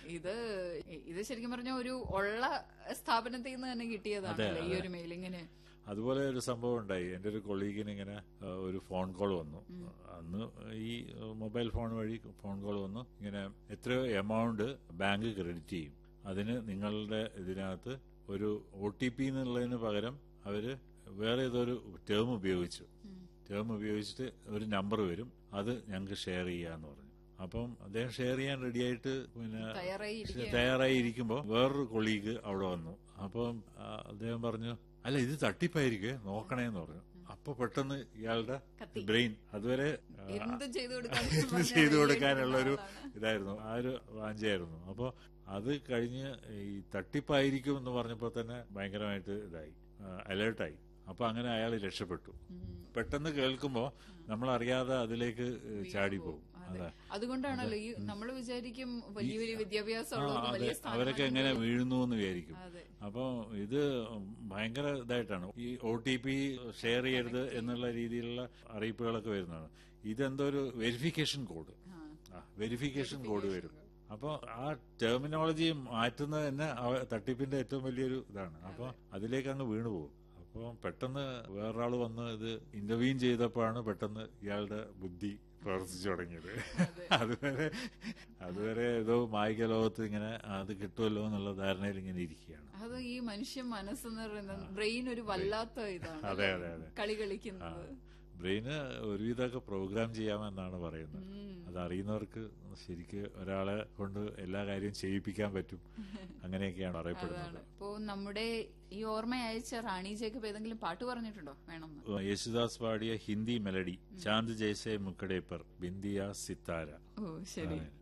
ഇത് ഇത് ശരിക്കും പറഞ്ഞ ഒരു ഉള്ള സ്ഥാപനത്തിൽ നിന്ന് തന്നെ കിട്ടിയതാണല്ലോ ഈ ഒരു മെയിലിങ്ങിന് അതുപോലെ ഒരു സംഭവം ഉണ്ടായി എൻ്റെ ഒരു കൊളീഗിന് ഇങ്ങനെ ആ, ഒരു ഫോൺ കോൾ വന്നു അന്ന് ഈ മൊബൈൽ ഫോൺ വഴി ഫോൺ കോൾ വന്നു ഇങ്ങനെ എത്രയോ എമൗണ്ട് ബാങ്ക് ക്രെഡിറ്റ് ചെയ്യും അതിന് നിങ്ങളുടെ ഇതിനകത്ത് ഒരു ഒ ടി പി എന്നുള്ളതിന് പകരം അവര് വേറെ ഏതൊരു ടേം ഉപയോഗിച്ചു ടേം ഉപയോഗിച്ചിട്ട് ഒരു നമ്പർ വരും അത് ഞങ്ങൾക്ക് ഷെയർ ചെയ്യാന്ന് പറഞ്ഞു അപ്പം അദ്ദേഹം ഷെയർ ചെയ്യാൻ റെഡിയായിട്ട് പിന്നെ തയ്യാറായി ഇരിക്കുകയാണ്. തയ്യാറായി ഇരിക്കുമ്പോൾ വേറൊരു കൊളീഗ് അവിടെ വന്നു അപ്പം ആ, അദ്ദേഹം പറഞ്ഞു അല്ല ഇത് തട്ടിപ്പായിരിക്കേ നോക്കണേന്ന് പറഞ്ഞു അപ്പൊ പെട്ടെന്ന് ഇയാളുടെ കത്തി. ബ്രെയിൻ അതുവരെ ആ, എന്തും ചെയ്തു കൊടുക്കാൻ എന്ത് ചെയ്തു കൊടുക്കാനുള്ള ഒരു ഇതായിരുന്നു ആ ഒരു വാഞ്ചയായിരുന്നു അപ്പൊ അത് കഴിഞ്ഞ് ഈ തട്ടിപ്പായിരിക്കും എന്ന് പറഞ്ഞപ്പോൾ തന്നെ ഭയങ്കരമായിട്ട് ഇതായി അലേർട്ടായി അപ്പൊ അങ്ങനെ അയാൾ രക്ഷപ്പെട്ടു പെട്ടെന്ന് കേൾക്കുമ്പോ നമ്മൾ അറിയാതെ അതിലേക്ക് ചാടി പോകും അതെ അതെ അതുകൊണ്ടാണല്ലോ ഈ നമ്മൾ വിചാരിക്കും വലിയ വലിയ വിദ്യാഭ്യാസം ആ, ഉള്ളവർക്ക് അതെ വലിയ അവരൊക്കെ എങ്ങനെ വീഴുന്നു എന്ന് വിചാരിക്കും അതെ അപ്പൊ ഇത് ഭയങ്കര ഇതായിട്ടാണ് ഈ ഒ ടി പി ഷെയർ ചെയ്യരുത് എന്നുള്ള രീതിയിലുള്ള അറിയിപ്പുകളൊക്കെ വരുന്നതാണ് ഇതെന്തോ ഒരു വെരിഫിക്കേഷൻ കോഡ് ആ വെരിഫിക്കേഷൻ കോഡ് വരും അപ്പോൾ ആ ടെർമിനോളജി മാറ്റുന്നത് തന്നെ അവ- തട്ടിപ്പിന്റെ ഏറ്റവും വലിയൊരു ഇതാണ് അപ്പോൾ അതിലേക്ക് അങ്ങ് വീണു പോകും അപ്പോൾ പെട്ടെന്ന് വേറൊരാൾ വന്ന് ഇത് ഇന്റർവ്യൂ ചെയ്തപ്പോഴാണ് പെട്ടെന്ന് ഇയാളുടെ ബുദ്ധി പ്രവർത്തിച്ചു തുടങ്ങിയത് അതുവരെ അതുവരെ ഏതോ മായിക ലോകത്ത് ഇങ്ങനെ അത് കിട്ടുമല്ലോ എന്നുള്ള ധാരണയിൽ ഇങ്ങനെ ഇരിക്കുകയാണ് അത് ഈ മനുഷ്യ മനസ്സെന്ന് പറയുന്നത് ബ്രെയിൻ ഒരു വല്ലാത്ത ഇതാണ് അതെ അതെ അതെ കളി കളിക്കുന്നത് ബ്രെയിന് ഒരുവിധമൊക്കെ പ്രോഗ്രാം ചെയ്യാമെന്നാണ് പറയുന്നത് അത് അറിയുന്നവർക്ക് ശരിക്ക് ഒരാളെ കൊണ്ട് എല്ലാ കാര്യവും ചെയ്യിപ്പിക്കാൻ പറ്റും അങ്ങനെയൊക്കെയാണ് പറയപ്പെടുന്നത് അപ്പോ നമ്മുടെ ഈ ഓർമ്മ അയച്ച റാണി ജേക്കബ് ഏതെങ്കിലും പാട്ട് പറഞ്ഞിട്ടുണ്ടോ വേണമെന്ന് യേശുദാസ് പാടിയ ഹിന്ദി മെലഡി ചാന്ദ് ജയ്സെ മുക്കടേപ്പർ ബിന്ദിയ സിത്താര ഓ ശരി അതെ.